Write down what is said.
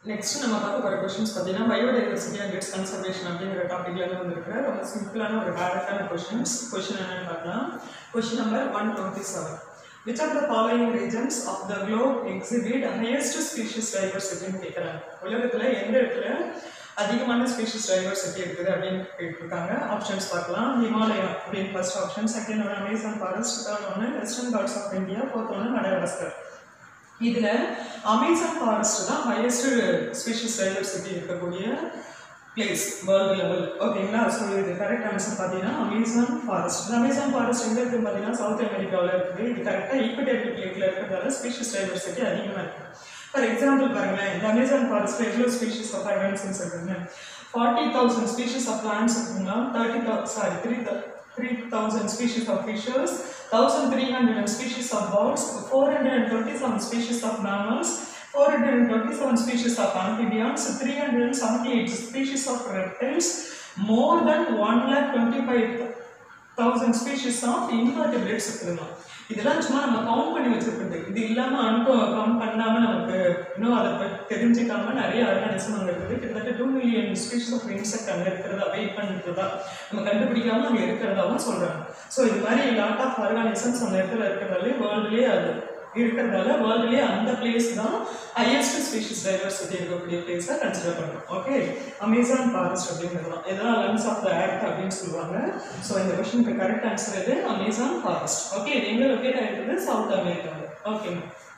next நம்ம பார்க்க போகிற கொஷின்ஸ் பார்த்தீங்கன்னா பயோடைவர்சிட்டி அண்ட் இட்ஸ் கன்சர்வேஷன் அப்படிங்கிற டாப்பிக்ல இருந்து வந்திருக்கிற ரொம்ப சிம்பிளான ஒரு டேரக்டான கொஷின்ஸ் கொஷின் என்னன்னு பார்க்கலாம் question number one twenty seven which are the following regions of the globe exhibit highest species டைவர்சிட்டின்னு கேட்குறாங்க உலகத்தில் எந்த இடத்துல அதிகமான ஸ்பீஷிஸ் டைவர்சிட்டி இருக்குது அப்படின்னு கேட்டிருக்காங்க ஆப்ஷன்ஸ் பார்க்கலாம் ஹிமாலயா அப்படின்னு ஃபர்ஸ்ட் ஆப்ஷன் செகண்ட் ஒன்று அமேசான் ஃபாரஸ்ட் தேர்ட் ஒன்று western parts of India fourth ஒன்று மடகாஸ்கர் இதுல அமேசான் ஃபாரஸ்ட் தான் ஹையஸ்ட் ஸ்பீஷிஸ் டைவர்சிட்டி இருக்கக்கூடிய பிளேஸ் வேர்ல்டு லெவல் ஓகேங்களா ஸோ இது கரெக்ட் ஆன்சர் பார்த்தீங்கன்னா அமேசான் ஃபாரஸ்ட் அமேசான் ஃபாரஸ்ட் எங்க இருக்கு பார்த்தீங்கன்னா சவுத் அமெரிக்காவில் இருக்குது இது கரெக்டாக ஈக்குவட்டேபிள் பிளேட்ல இருக்கிறதால ஸ்பீஷிஸ் டைவர்சிட்டி அதிகமாக இருக்கு ஃபார் எக்ஸாம்பிள் பாருங்களேன் இந்த அமேசான் ஃபாரஸ்ட்ல எவ்வளோ ஸ்பீஷிஸ் ஆஃப் அனிமல்ஸ் இருக்குங்க forty thousand species of plants இருக்குங்களா தேர்ட்டி தௌ sorry three three thousand species of fishes thousand three hundred species of birds four hundred and twenty seven species of mammals 427 species of amphibians, 378 species of reptiles, more than 1,25,000 species of invertebrates இருக்குதுங்க இதெல்லாம் சும்மா நம்ம count பண்ணி வச்சிருக்கிறது இது இல்லாம and Co count பண்ணாம நமக்கு இன்னும் அதை பத்தி தெரிஞ்சுக்காம நிறைய ஆர்கானிசம் அங்க இருக்குது கிட்டத்தட்ட two million species of insect அங்க இருக்கிறதா வெயிட் பண்ணிருக்கிறதா நம்ம கண்டுபிடிக்காம அங்க இருக்கிறதாவும் சொல்றாங்க ஸோ இது மாதிரி லாட் ஆஃப் ஆர்கானிசம்ஸ் அந்த இடத்துல இருக்கிறதாலே வேர்ல்டுலேயே அது இருக்கிறதால வேர்ல்டுலேயே அந்த பிளேஸ் தான் ஹையஸ்ட் ஸ்பீஷிஸ் டைவர்சிட்டி இருக்கக்கூடிய பிளேஸாக கன்சிடர் பண்ணுறோம் ஓகே அமேசான் ஃபாரஸ்ட் அப்படிங்கிறது தான் இதெல்லாம் லங்ஸ் ஆஃப் த ஆக்ட் அப்படின்னு சொல்லுவாங்க ஸோ இந்த கொஸ்டினுக்கு கரெக்ட் ஆன்சர் இது அமேசான் ஃபாரஸ்ட் ஓகே இது எங்கே லொக்கேட் ஆகிருக்குது சவுத் அமெரிக்காவில் ஓகேங்க